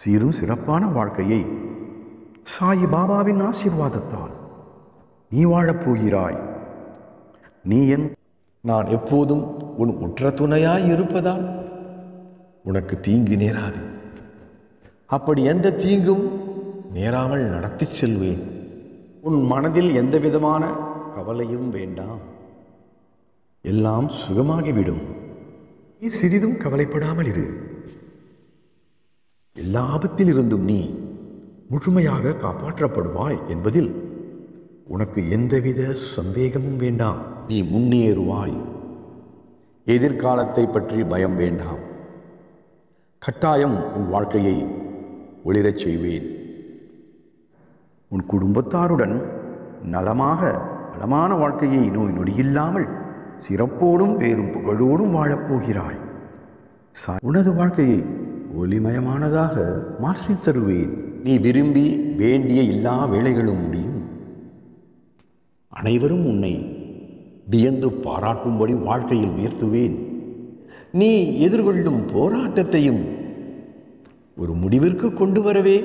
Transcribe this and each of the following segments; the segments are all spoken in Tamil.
சீரும் சிறப்பான வாழ்க்கையை சாயி பாபாவின் ஆசீர்வாதத்தால் நீ வாழப் போகிறாய் நீ என் நான் எப்போதும் உன் உற்ற துணையாய் இருப்பதால் உனக்கு தீங்கு நேராது அப்படி எந்த தீங்கும் நேராமல் நடத்திச் செல்வேன் உன் மனதில் எந்த விதமான கவலையும் வேண்டாம் எல்லாம் சுகமாகிவிடும் நீ சிறிதும் கவலைப்படாமல் இரு எல்லா ஆபத்திலிருந்தும் நீ முழுமையாக காப்பாற்றப்படுவாய் என்பதில் உனக்கு எந்தவித சந்தேகமும் வேண்டாம் நீ முன்னேறுவாய் எதிர்காலத்தை பற்றி பயம் வேண்டாம் கட்டாயம் உன் வாழ்க்கையை ஒளிரச் செய்வேன் உன் குடும்பத்தாருடன் நலமாக நலமான வாழ்க்கையை நோய் நொடியில்லாமல் சிறப்போடும் பேரும் புகழோடும் வாழப் போகிறாய் சா- உனது வாழ்க்கையை ஒளிமயமானதாக மாற்றித் தருவேன் நீ விரும்பி வேண்டிய எல்லா வேலைகளும் முடியும் அனைவரும் உன்னை வியந்து பாராட்டும்படி வாழ்க்கையில் உயர்த்துவேன் நீ எதிர்கொள்ளும் போராட்டத்தையும் ஒரு முடிவிற்கு கொண்டு வரவே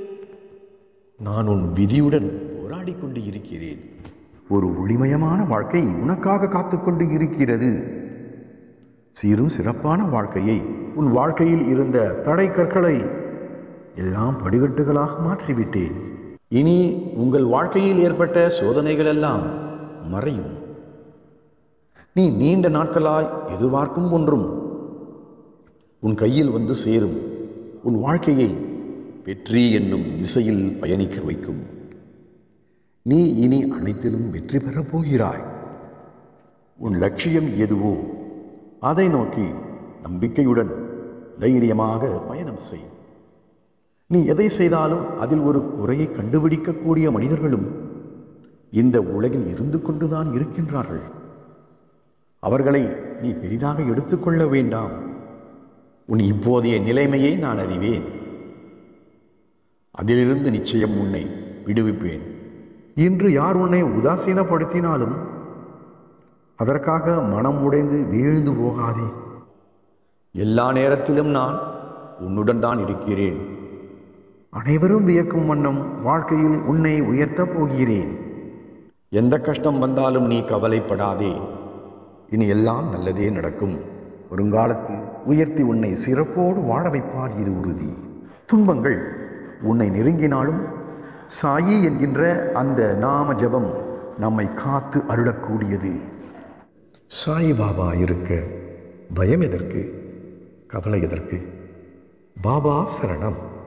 நான் உன் விதியுடன் போராடிக் கொண்டு இருக்கிறேன் ஒரு ஒளிமயமான வாழ்க்கை உனக்காக காத்துக்கொண்டு இருக்கிறது சீரும் சிறப்பான வாழ்க்கையை உன் வாழ்க்கையில் இருந்த தடை கற்களை எல்லாம் படிகட்டுகளாக மாற்றிவிட்டேன் இனி உங்கள் வாழ்க்கையில் ஏற்பட்ட சோதனைகள் எல்லாம் மறையும் நீ நீண்ட நாட்களாய் எதிர்பார்க்கும் ஒன்றும் உன் கையில் வந்து சேரும் உன் வாழ்க்கையை வெற்றி என்னும் திசையில் பயணிக்க வைக்கும் நீ இனி அனைத்திலும் வெற்றி பெறப் போகிறாய் உன் லட்சியம் எதுவோ அதை நோக்கி நம்பிக்கையுடன் தைரியமாக பயணம் செய் நீ எதை செய்தாலும் அதில் ஒரு குறையை கண்டுபிடிக்கக்கூடிய மனிதர்களும் இந்த உலகில் இருந்து கொண்டுதான் இருக்கின்றார்கள் அவர்களை நீ பெரிதாக எடுத்துக்கொள்ள வேண்டாம் உன் இப்போதைய நிலைமையை நான் அறிவேன் அதிலிருந்து நிச்சயம் உன்னை விடுவிப்பேன் இன்று யார் உன்னை உதாசீனப்படுத்தினாலும் அதற்காக மனம் உடைந்து வீழ்ந்து போகாதே எல்லா நேரத்திலும் நான் உன்னுடன் தான் இருக்கிறேன் அனைவரும் வியக்கும் வண்ணம் வாழ்க்கையில் உன்னை உயர்த்தப் போகிறேன் எந்த கஷ்டம் வந்தாலும் நீ கவலைப்படாதே இனி எல்லாம் நல்லதே நடக்கும் வருங்காலத்தில் உயர்த்தி உன்னை சிறப்போடு வாழ வைப்பார் இது உறுதி துன்பங்கள் உன்னை நெருங்கினாலும் சாயி என்கின்ற அந்த நாம ஜெபம் நம்மை காத்து அருளக்கூடியது சாய் பாபா இருக்க பயம் எதற்கு கவலை எதற்கு பாபா சரணம்